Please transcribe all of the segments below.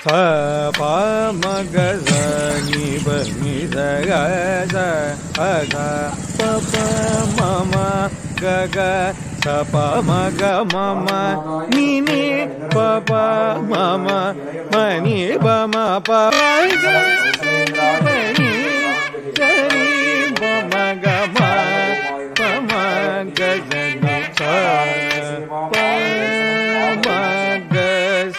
ச ப ம க ச நி ப நி ச க ச அ க ப ப ம ம க க ச ப ம க ம ம நி நி ப ப ம ம ம நி ப ம ப ம க ம நி ச நி ப ம க ம ப ம க ச நி ச ப ம க ச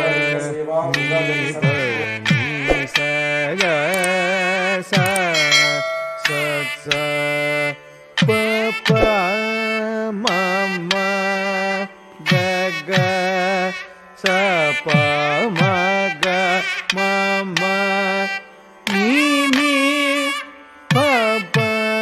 நி ப நி ச க ச ச ச ப ப ம ம க க ச ப ம க ம ம நீ நீ ப ப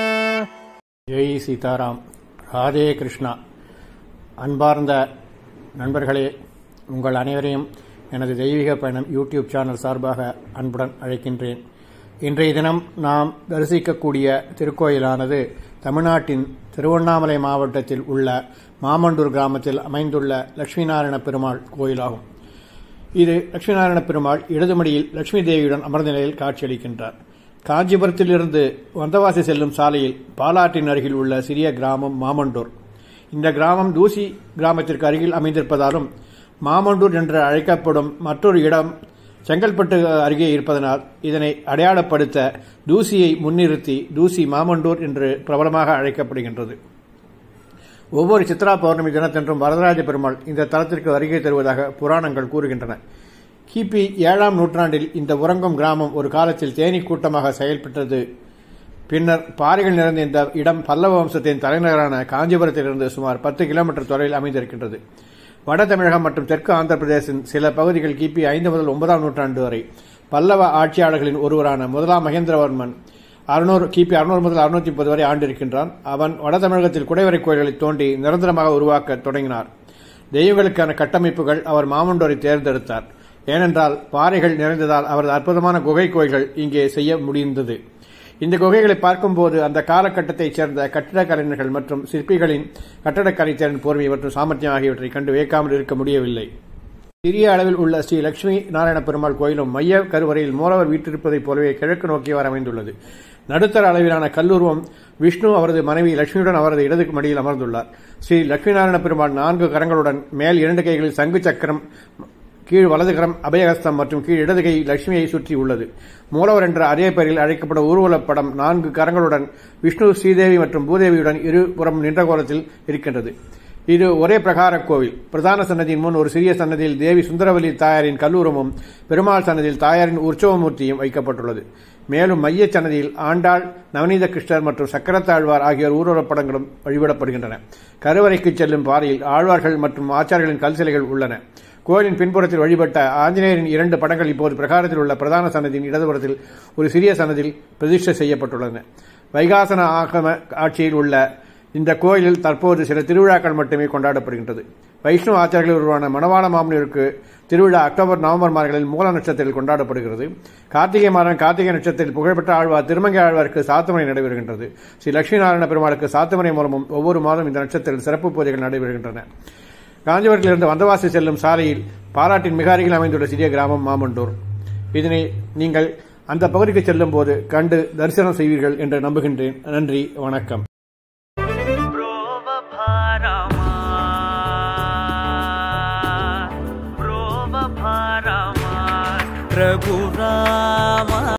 ஜெய் சீதாராம் ராதே கிருஷ்ணா அன்பார்ந்த நண்பர்களே உங்கள் அனைவரையும் எனது தெய்வீக பயணம் யூடியூப் சேனல் சார்பாக அன்புடன் அழைக்கின்றேன் இன்றைய தினம் நாம் தரிசிக்கக்கூடிய திருக்கோயிலானது தமிழ்நாட்டின் திருவண்ணாமலை மாவட்டத்தில் உள்ள மாமண்டூர் கிராமத்தில் அமைந்துள்ள லட்சுமி நாராயண பெருமாள் கோயிலாகும் இது லட்சுமி நாராயண பெருமாள் இடதுமடியில் லட்சுமி தேவியுடன் அமர்ந்த நிலையில் காட்சியளிக்கின்றார் காஞ்சிபுரத்திலிருந்து வந்தவாசி செல்லும் சாலையில் பாலாற்றின் அருகில் உள்ள சிறிய கிராமம் மாமண்டூர் இந்த கிராமம் தூசி கிராமத்திற்கு அருகில் அமைந்திருப்பதாலும் மாமண்டூர் என்று அழைக்கப்படும் மற்றொரு இடம் செங்கல்பட்டு அருகே இருப்பதனால் இதனை அடையாளப்படுத்த தூசியை முன்னிறுத்தி தூசி மாமண்டூர் என்று பிரபலமாக அழைக்கப்படுகின்றது ஒவ்வொரு சித்ரா பௌர்ணமி தினத்தன்றும் வரதராஜ பெருமாள் இந்த தலத்திற்கு வருகை தருவதாக புராணங்கள் கூறுகின்றன கிபி ஏழாம் நூற்றாண்டில் இந்த உறங்கும் கிராமம் ஒரு காலத்தில் தேனீ கூட்டமாக செயல்பட்டது பின்னர் பாறைகள் நிறைந்த இந்த இடம் பல்லவ வம்சத்தின் தலைநகரான காஞ்சிபுரத்திலிருந்து சுமார் பத்து கிலோமீட்டர் தொலைவில் அமைந்திருக்கின்றது வட தமிழகம் மற்றும் தெற்கு ஆந்திர பிரதேசின் சில பகுதிகள் கிபி ஐந்து முதல் ஒன்பதாம் நூற்றாண்டு வரை பல்லவ ஆட்சியாளர்களின் ஒருவரான முதலாம் மகேந்திரவர்மன் அறுநூறு கிபி அறுநூறு முதல் அறுநூத்தி முப்பது வரை ஆண்டிருக்கின்றான் அவன் வட தமிழகத்தில் குடைவரை கோயில்களை தோண்டி நிரந்தரமாக உருவாக்க தொடங்கினார் தெய்வங்களுக்கான கட்டமைப்புகள் அவர் மாமண்டோரை தேர்ந்தெடுத்தார் ஏனென்றால் பாறைகள் நிறைந்ததால் அவரது அற்புதமான குகை கோயில்கள் இங்கே செய்ய முடிந்தது இந்த குகைகளை பார்க்கும்போது அந்த காலகட்டத்தைச் சேர்ந்த கட்டிடக் கலைஞர்கள் மற்றும் சிற்பிகளின் கட்டடக்கலை திறன் பொறுமை மற்றும் சாமர்த்தியம் ஆகியவற்றை கண்டு வியக்காமல் இருக்க முடியவில்லை சிறிய அளவில் உள்ள ஸ்ரீ லட்சுமி நாராயண பெருமாள் கோயிலும் மைய கருவறையில் மூலவர் வீற்றிருப்பதைப் போலவே கிழக்கு நோக்கியவாறு அமைந்துள்ளது நடுத்தர அளவிலான கல்லுருவம் விஷ்ணு அவரது மனைவி லட்சுமியுடன் அவரது இடது மடியில் அமர்ந்துள்ளார் ஸ்ரீ லட்சுமி நாராயண பெருமாள் நான்கு கரங்களுடன் மேல் இரண்டு கைகளில் சங்கு சக்கரம் கீழ் வலதுகரம் அபயஹஸ்தம் மற்றும் கீழ் இடது கை லட்சுமியை சுற்றி உள்ளது மூலவர் என்ற அரிய பெயரில் அழைக்கப்படும் ஊர்வலப் படம் நான்கு கரங்களுடன் விஷ்ணு ஸ்ரீதேவி மற்றும் பூதேவியுடன் இருபுறம் நின்ற கோலத்தில் இருக்கின்றது இது ஒரே பிரகார கோவில் பிரதான சன்னதியின் முன் ஒரு சிறிய சன்னதியில் தேவி சுந்தரவல்லி தாயாரின் கல்லூரமும் பெருமாள் சன்னதியில் தாயாரின் உற்சவமூர்த்தியும் வைக்கப்பட்டுள்ளது மேலும் மைய சன்னதியில் ஆண்டாள் நவநீத கிருஷ்ணர் மற்றும் சக்கரத்தாழ்வார் ஆகியோர் ஊர்வலப் படங்களும் வழிபடப்படுகின்றன கருவறைக்கு செல்லும் பாதையில் ஆழ்வார்கள் மற்றும் ஆச்சாரியர்களின் கல் சிலைகள் உள்ளன கோயிலின் பின்புறத்தில் வழிபட்ட ஆஞ்சநேயரின் இரண்டு படங்கள் இப்போது பிரகாரத்தில் உள்ள பிரதான சன்னதியின் இடதுபுறத்தில் ஒரு சிறிய சன்னதியில் பிரதிஷ்டை செய்யப்பட்டுள்ளன வைகாசன ஆகம ஆட்சியில் உள்ள இந்த கோயிலில் தற்போது சில திருவிழாக்கள் மட்டுமே கொண்டாடப்படுகின்றது வைஷ்ணவ ஆச்சாரியர்கள் உருவான மணவாள மாமனிற்கு திருவிழா அக்டோபர் நவம்பர் மாதங்களில் மூல நட்சத்திரத்தில் கொண்டாடப்படுகிறது கார்த்திகை மாதம் கார்த்திகை நட்சத்திரத்தில் புகழ்பெற்ற ஆழ்வார் திருமங்கை ஆழ்வாருக்கு சாத்துமறை நடைபெறுகின்றது ஸ்ரீ லட்சுமி நாராயண பெருமாளுக்கு சாத்துமறை மூலமும் ஒவ்வொரு மாதம் இந்த நட்சத்திரத்தில் சிறப்பு பூஜைகள் நடைபெறுகின்றன காஞ்சிபுரத்திலிருந்து வந்தவாசி செல்லும் சாலையில் பாராட்டின் மிக அருகில் அமைந்துள்ள சிறிய கிராமம் மாமண்டூர் இதனை நீங்கள் அந்த பகுதிக்கு செல்லும் போது கண்டு தரிசனம் செய்வீர்கள் என்று நம்புகின்றேன் நன்றி வணக்கம்